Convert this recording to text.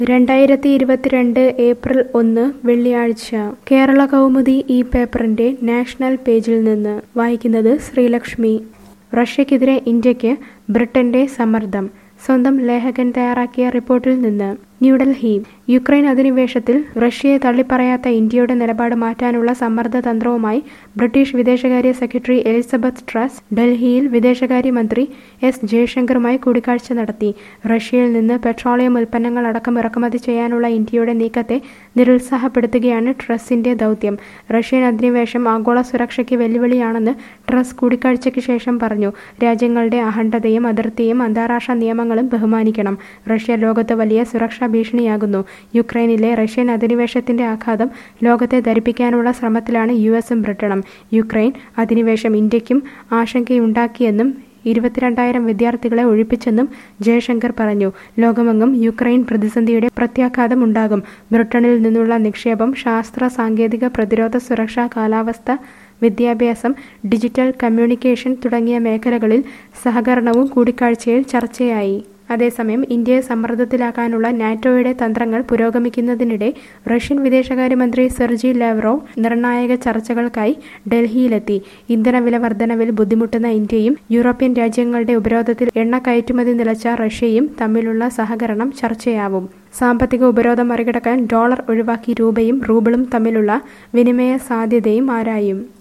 രണ്ടായിരത്തി ഇരുപത്തിരണ്ട് ഏപ്രിൽ ഒന്ന് വെള്ളിയാഴ്ച കേരള കൗമുദി ഈ പേപ്പറിന്റെ നാഷണൽ പേജിൽ നിന്ന് വായിക്കുന്നത് ശ്രീലക്ഷ്മി റഷ്യക്കെതിരെ ഇന്ത്യക്ക് ബ്രിട്ടന്റെ സമ്മർദ്ദം സ്വന്തം ലേഖകൻ തയ്യാറാക്കിയ റിപ്പോർട്ടിൽ നിന്ന് ന്യൂഡൽഹി യുക്രൈൻ അധിനിവേശത്തിൽ റഷ്യയെ തള്ളിപ്പറയാത്ത ഇന്ത്യയുടെ നിലപാട് മാറ്റാനുള്ള സമ്മർദ്ദ തന്ത്രവുമായി ബ്രിട്ടീഷ് വിദേശകാര്യ സെക്രട്ടറി എലിസബത്ത് ട്രസ് ഡൽഹിയിൽ വിദേശകാര്യ മന്ത്രി എസ് ജയശങ്കറുമായി കൂടിക്കാഴ്ച നടത്തി റഷ്യയിൽ നിന്ന് പെട്രോളിയം ഉൽപ്പന്നങ്ങൾ അടക്കം ഇറക്കുമതി ചെയ്യാനുള്ള ഇന്ത്യയുടെ നീക്കത്തെ നിരുത്സാഹപ്പെടുത്തുകയാണ് ട്രസിന്റെ ദൗത്യം റഷ്യൻ അധിനിവേശം ആഗോള സുരക്ഷയ്ക്ക് വെല്ലുവിളിയാണെന്ന് ട്രസ് കൂടിക്കാഴ്ചയ്ക്ക് ശേഷം പറഞ്ഞു രാജ്യങ്ങളുടെ അഖണ്ഡതയും അതിർത്തിയും അന്താരാഷ്ട്ര നിയമങ്ങളും ബഹുമാനിക്കണം റഷ്യ ലോകത്ത് വലിയ സുരക്ഷാ ഭീഷണിയാകുന്നു യുക്രൈനിലെ റഷ്യൻ അധിനിവേശത്തിന്റെ ആഘാതം ലോകത്തെ ധരിപ്പിക്കാനുള്ള ശ്രമത്തിലാണ് യു എസും ബ്രിട്ടനും യുക്രൈൻ അധിനിവേശം ഇന്ത്യക്കും ആശങ്കയുണ്ടാക്കിയെന്നും ഇരുപത്തിരണ്ടായിരം വിദ്യാർത്ഥികളെ ഒഴിപ്പിച്ചെന്നും ജയശങ്കർ പറഞ്ഞു ലോകമെങ്ങും യുക്രൈൻ പ്രതിസന്ധിയുടെ പ്രത്യാഘാതം ഉണ്ടാകും ബ്രിട്ടനിൽ നിന്നുള്ള നിക്ഷേപം ശാസ്ത്ര സാങ്കേതിക പ്രതിരോധ സുരക്ഷ കാലാവസ്ഥ വിദ്യാഭ്യാസം ഡിജിറ്റൽ കമ്മ്യൂണിക്കേഷൻ തുടങ്ങിയ മേഖലകളിൽ സഹകരണവും കൂടിക്കാഴ്ചയിൽ ചർച്ചയായി അതേസമയം ഇന്ത്യയെ സമ്മർദ്ദത്തിലാക്കാനുള്ള നാറ്റോയുടെ തന്ത്രങ്ങൾ പുരോഗമിക്കുന്നതിനിടെ റഷ്യൻ വിദേശകാര്യമന്ത്രി സെർജി ലാവ്റോവ് നിർണായക ചർച്ചകൾക്കായി ഡൽഹിയിലെത്തി ഇന്ധനവില വർധനവിൽ ബുദ്ധിമുട്ടുന്ന ഇന്ത്യയും യൂറോപ്യൻ രാജ്യങ്ങളുടെ ഉപരോധത്തിൽ എണ്ണ കയറ്റുമതി നിലച്ച റഷ്യയും തമ്മിലുള്ള സഹകരണം ചർച്ചയാവും സാമ്പത്തിക ഉപരോധം മറികടക്കാൻ ഡോളർ ഒഴിവാക്കി രൂപയും റൂബിളും തമ്മിലുള്ള വിനിമയ സാധ്യതയും ആരായും